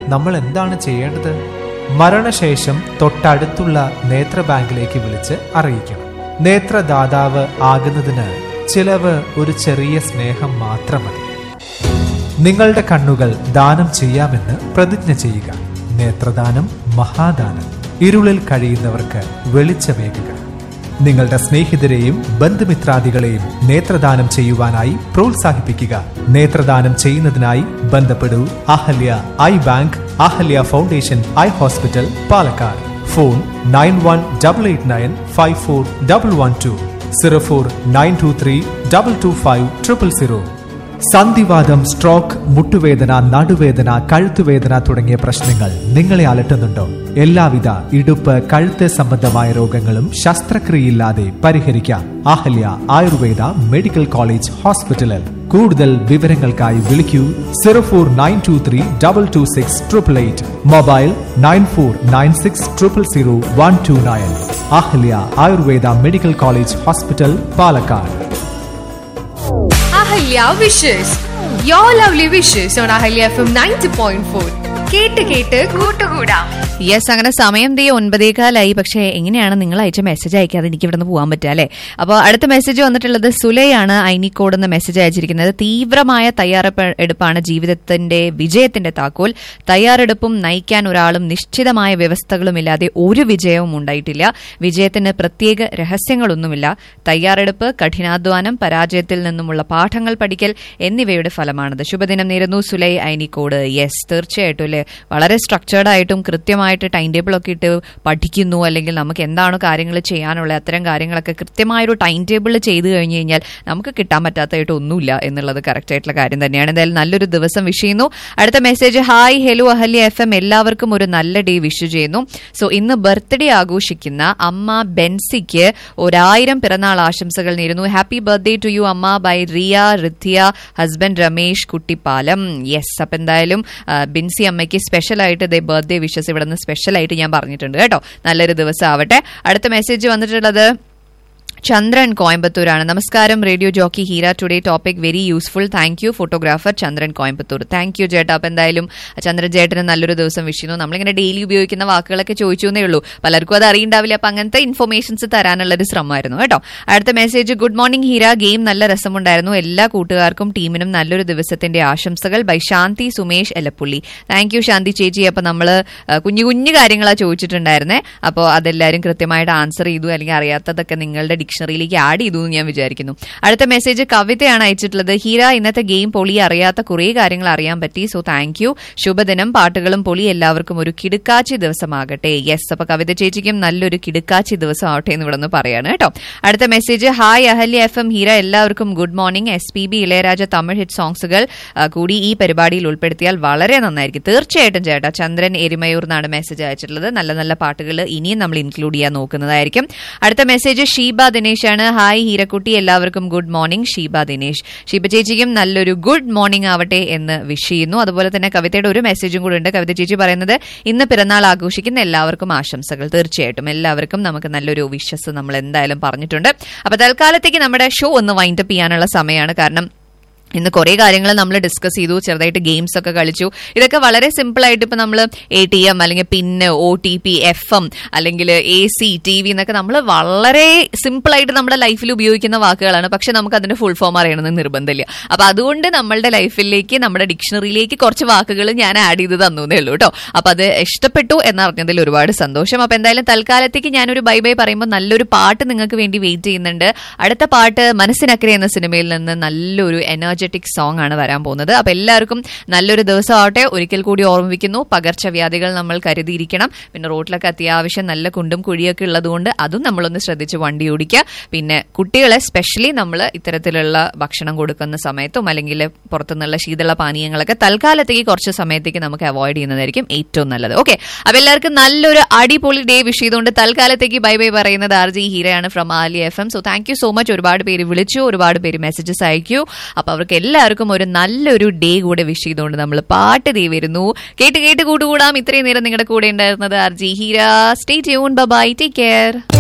നമ്മൾ എന്താണ് ചെയ്യേണ്ടത് മരണശേഷം തൊട്ടടുത്തുള്ള നേത്ര ബാങ്കിലേക്ക് വിളിച്ച് അറിയിക്കണം നേത്രദാതാവ് ആകുന്നതിന് ചിലവ് ഒരു ചെറിയ സ്നേഹം മാത്രം മതി നിങ്ങളുടെ കണ്ണുകൾ ദാനം ചെയ്യാമെന്ന് പ്രതിജ്ഞ ചെയ്യുക നേത്രദാനം മഹാദാനം ഇരുളിൽ കഴിയുന്നവർക്ക് വെളിച്ചമേകുക നിങ്ങളുടെ സ്നേഹിതരെയും ബന്ധുമിത്രാദികളെയും നേത്രദാനം ചെയ്യുവാനായി പ്രോത്സാഹിപ്പിക്കുക നേത്രദാനം ചെയ്യുന്നതിനായി ബന്ധപ്പെടൂ Ahalya eye bank Ahalya foundation eye hospital Palakkad phone nine one double eight nine five four double one two zero four nine two three double two five triple zero സന്ധിവാദം സ്ട്രോക്ക് മുട്ടുവേദന നടുവേദന കഴുത്തുവേദന തുടങ്ങിയ പ്രശ്നങ്ങൾ നിങ്ങളെ അലട്ടുന്നുണ്ടോ എല്ലാവിധ ഇടുപ്പ് കഴുത്ത് സംബന്ധമായ രോഗങ്ങളും ശസ്ത്രക്രിയയില്ലാതെ പരിഹരിക്കാം അഹല്യ ആയുർവേദ മെഡിക്കൽ കോളേജ് ഹോസ്പിറ്റലിൽ കൂടുതൽ വിവരങ്ങൾക്കായി വിളിക്കൂ zero four nine two three double two six triple eight mobile nine four nine six triple zero one two nine Ahalya Ayurveda medical college hospital Palakkad Ahalya wishes your lovely wishes on Ahalya F M ninety point four കേട്ട് കേട്ട് കൂട്ടുകൂടാം yes അങ്ങനെ സമയം ദേ ഒൻപതേകാലായി പക്ഷേ എങ്ങനെയാണ് നിങ്ങൾ അയച്ച message അയക്കാതെ എനിക്ക് ഇവിടുന്ന് പോകാൻ പറ്റുക അല്ലേ അപ്പോൾ അടുത്ത മെസ്സേജ് വന്നിട്ടുള്ളത് സുലയാണ് ഐനിക്കോട് എന്ന മെസ്സേജ് അയച്ചിരിക്കുന്നത് തീവ്രമായ തയ്യാറെടുപ്പ് എടുപ്പാണ് ജീവിതത്തിന്റെ വിജയത്തിന്റെ താക്കോൽ തയ്യാറെടുപ്പും നയിക്കാൻ ഒരാളും നിശ്ചിതമായ വ്യവസ്ഥകളും ഇല്ലാതെ ഒരു വിജയവും ഉണ്ടായിട്ടില്ല വിജയത്തിന് പ്രത്യേക രഹസ്യങ്ങളൊന്നുമില്ല തയ്യാറെടുപ്പ് കഠിനാധ്വാനം പരാജയത്തിൽ നിന്നുമുള്ള പാഠങ്ങൾ പഠിക്കൽ എന്നിവയുടെ ഫലമാണത് ശുഭദിനം നേരുന്നു സുലൈ ഐനിക്കോട് യെസ് തീർച്ചയായിട്ടും അല്ലേ വളരെ സ്ട്രക്ചേർഡ് ആയിട്ടും കൃത്യമായിട്ട് ടൈം ടേബിൾ ഒക്കെ ഇട്ട് പഠിക്കുന്നു അല്ലെങ്കിൽ നമുക്ക് എന്താണോ കാര്യങ്ങൾ ചെയ്യാനുള്ള അത്തരം കാര്യങ്ങളൊക്കെ കൃത്യമായൊരു ടൈം ടേബിൾ ചെയ്തു കഴിഞ്ഞു കഴിഞ്ഞാൽ നമുക്ക് കിട്ടാൻ പറ്റാത്തതായിട്ട് ഒന്നുമില്ല എന്നുള്ളത് കറക്റ്റ് ആയിട്ടുള്ള കാര്യം തന്നെയാണ് എന്തായാലും നല്ലൊരു ദിവസം വിഷ് ചെയ്യുന്നു അടുത്ത message hi hello Ahalya F M എല്ലാവർക്കും ഒരു നല്ല ഡേ വിഷ് ചെയ്യുന്നു സോ ഇന്ന് ബർത്ത്ഡേ ആഘോഷിക്കുന്ന അമ്മ ബെൻസിക്ക് ഒരായിരം പിറന്നാൾ ആശംസകൾ നേരുന്നു ഹാപ്പി ബർത്ത്ഡേ ടു യു അമ്മ bye Riya Ritya husband Ramesh Kuttippalam yes അപ്പൊ എന്തായാലും ആ, ബിൻസി അമ്മയ്ക്ക് സ്പെഷ്യൽ ആയിട്ട് ദേ ബർത്ത്ഡേ വിഷസ് ഇവിടെ നിന്ന് സ്പെഷ്യൽ ആയിട്ട് ഞാൻ പറഞ്ഞിട്ടുണ്ട് കേട്ടോ നല്ലൊരു ദിവസം ആവട്ടെ അടുത്ത മെസ്സേജ് വന്നിട്ടുള്ളത് ചന്ദ്രൻ കോയമ്പത്തൂരാണ് നമസ്കാരം radio jockey Heera today topic very useful thank you photographer Chandran Coimbatore thank you ചേട്ടാ അപ്പൊ എന്തായാലും ചന്ദ്രൻ ചേട്ടന് നല്ലൊരു ദിവസം വിഷ് ചെയ്യുന്നു നമ്മളിങ്ങനെ ഡെയിലി ഉപയോഗിക്കുന്ന വാക്കുകളൊക്കെ ചോദിച്ചു എന്നേ ഉള്ളൂ പലർക്കും അത് അറിയണ്ടാവില്ല അപ്പൊ അങ്ങനത്തെ ഇൻഫർമേഷൻസ് തരാനുള്ള ഒരു ശ്രമമായിരുന്നു കേട്ടോ അടുത്ത message good morning Heera game നല്ല രസമുണ്ടായിരുന്നു എല്ലാ കൂട്ടുകാർക്കും ടീമിനും നല്ലൊരു ദിവസത്തിന്റെ ആശംസകൾ bye Shanti Sumesh Elappully thank you Shanti ചേച്ചി അപ്പൊ നമ്മള് ആ, കുഞ്ഞു കുഞ്ഞു കാര്യങ്ങളാ ചോദിച്ചിട്ടുണ്ടായിരുന്നേ അപ്പോൾ അതെല്ലാവരും കൃത്യമായിട്ട് ആൻസർ ചെയ്തു അല്ലെങ്കിൽ അറിയാത്തതൊക്കെ നിങ്ങളുടെ ഡിക്ഷണറിയിലേക്ക് ആഡ് ചെയ്തു എന്ന് ഞാൻ വിചാരിക്കുന്നു അടുത്ത മെസ്സേജ് കവിതയാണ് അയച്ചിട്ടുള്ളത് ഹീര ഇന്നത്തെ ഗെയിം പൊളി അറിയാത്ത കുറേ കാര്യങ്ങൾ അറിയാൻ പറ്റി സോ താങ്ക് യു ശുഭദിനം പാട്ടുകളും പൊളി എല്ലാവർക്കും ഒരു കിടുക്കാച്ചി ദിവസമാകട്ടെ യെസ് അപ്പൊ കവിത ചേച്ചിക്കും നല്ലൊരു കിടുക്കാച്ചി ദിവസം ആവട്ടെ എന്ന് ഇവിടെ നിന്ന് പറയാണ് കേട്ടോ അടുത്ത message hi Ahalya F M Heera എല്ലാവർക്കും good morning S P B Ilaiyaraaja Tamil hit സോങ്സുകൾ ആ, കൂടി ഈ പരിപാടിയിൽ ഉൾപ്പെടുത്തിയാൽ വളരെ നന്നായിരിക്കും തീർച്ചയായിട്ടും ചേട്ടാ ചന്ദ്രൻ എരിമയൂർ എന്നാണ് മെസ്സേജ് അയച്ചിട്ടുള്ളത് നല്ല നല്ല പാട്ടുകൾ ഇനിയും നമ്മൾ ഇൻക്ലൂഡ് ചെയ്യാൻ നോക്കുന്നതായിരിക്കും അടുത്ത മെസ്സേജ് ഷീബ ദിനേശ് ആണ് ഹായ് ഹീരക്കുട്ടി എല്ലാവർക്കും ഗുഡ് മോർണിംഗ് ഷീബ ദിനേശ് ഷീബ ചേച്ചിക്കും നല്ലൊരു ഗുഡ് മോർണിംഗ് ആവട്ടെ എന്ന് വിഷ് ചെയ്യുന്നു അതുപോലെ തന്നെ കവിതയുടെ ഒരു മെസ്സേജും കൂടെ ഉണ്ട് കവിത ചേച്ചി പറയുന്നത് ഇന്ന് പിറന്നാൾ ആഘോഷിക്കുന്ന എല്ലാവർക്കും ആശംസകൾ തീർച്ചയായിട്ടും എല്ലാവർക്കും നമുക്ക് നല്ലൊരു വിശ്വസ് നമ്മൾ എന്തായാലും പറഞ്ഞിട്ടുണ്ട് അപ്പൊ തൽക്കാലത്തേക്ക് നമ്മുടെ ഷോ ഒന്ന് വൈൻഡപ്പ് ചെയ്യാനുള്ള സമയമാണ് കാരണം ഇന്ന് കുറേ കാര്യങ്ങൾ നമ്മൾ ഡിസ്കസ് ചെയ്തു ചെറുതായിട്ട് ഗെയിംസ് ഒക്കെ കളിച്ചു ഇതൊക്കെ വളരെ സിമ്പിൾ ആയിട്ട് ഇപ്പൊ നമ്മൾ എ ടി എം അല്ലെങ്കിൽ പിന്ന് O T P F M അല്ലെങ്കിൽ എ സി ടി വി എന്നൊക്കെ നമ്മൾ വളരെ സിമ്പിൾ ആയിട്ട് നമ്മുടെ ലൈഫിൽ ഉപയോഗിക്കുന്ന വാക്കുകളാണ് പക്ഷെ നമുക്ക് അതിന്റെ ഫുൾ ഫോം അറിയണമെന്ന് നിർബന്ധമില്ല അപ്പൊ അതുകൊണ്ട് നമ്മളുടെ ലൈഫിലേക്ക് നമ്മുടെ ഡിക്ഷണറിയിലേക്ക് കുറച്ച് വാക്കുകൾ ഞാൻ ആഡ് ചെയ്ത് തന്നേ ഉള്ളൂ കേട്ടോ അപ്പൊ അത് ഇഷ്ടപ്പെട്ടു എന്നറിഞ്ഞതിൽ ഒരുപാട് സന്തോഷം അപ്പൊ എന്തായാലും തൽക്കാലത്തേക്ക് ഞാനൊരു ബൈ ബൈ പറയുമ്പോൾ നല്ലൊരു പാട്ട് നിങ്ങൾക്ക് വേണ്ടി വെയിറ്റ് ചെയ്യുന്നുണ്ട് അടുത്ത പാട്ട് മനസ്സിനക്കരെ എന്ന സിനിമയിൽ നിന്ന് നല്ലൊരു എനർജറ്റിക് സോങ് ആണ് വരാൻ പോകുന്നത് അപ്പൊ എല്ലാവർക്കും നല്ലൊരു ദിവസം ആവട്ടെ ഒരിക്കൽ കൂടി ഓർമ്മിപ്പിക്കുന്നു പകർച്ചവ്യാധികൾ നമ്മൾ കരുതിയിരിക്കണം പിന്നെ റോഡിലൊക്കെ അത്യാവശ്യം നല്ല കുണ്ടും കുഴിയൊക്കെ ഉള്ളതുകൊണ്ട് അതും നമ്മളൊന്ന് ശ്രദ്ധിച്ച് വണ്ടി ഓടിക്കുക പിന്നെ കുട്ടികളെ സ്പെഷ്യലി നമ്മൾ ഇത്തരത്തിലുള്ള ഭക്ഷണം കൊടുക്കുന്ന സമയത്തും അല്ലെങ്കിൽ പുറത്തുനിന്നുള്ള ശീതള പാനീയങ്ങളൊക്കെ തൽക്കാലത്തേക്ക് കുറച്ച് സമയത്തേക്ക് നമുക്ക് അവോയ്ഡ് ചെയ്യുന്നതായിരിക്കും ഏറ്റവും നല്ലത് ഓക്കെ അപ്പൊ എല്ലാവർക്കും നല്ലൊരു അടിപൊളി ഡേ വിഷ് ചെയ്തുകൊണ്ട് തൽക്കാലത്തേക്ക് ബൈ ബൈ പറയുന്നത് ആർ ജി ഹീരയാണ് ഫ്രം ആലി F M so thank you so much ഒരുപാട് പേര് വിളിച്ചു ഒരുപാട് പേര് മെസ്സേജസ് അയക്കൂ അപ്പൊ അവർക്ക് എല്ലാവർക്കും ഒരു നല്ലൊരു ഡേ കൂടെ വിഷ് ചെയ്തുകൊണ്ട് നമ്മൾ പാട്ട് ദേ വരുന്നു കേട്ട് കേട്ട് കൂട്ടുകൂടാം ഇത്രയും നേരം നിങ്ങളുടെ കൂടെ ഉണ്ടായിരുന്നത് R G Heera stay tune bye take care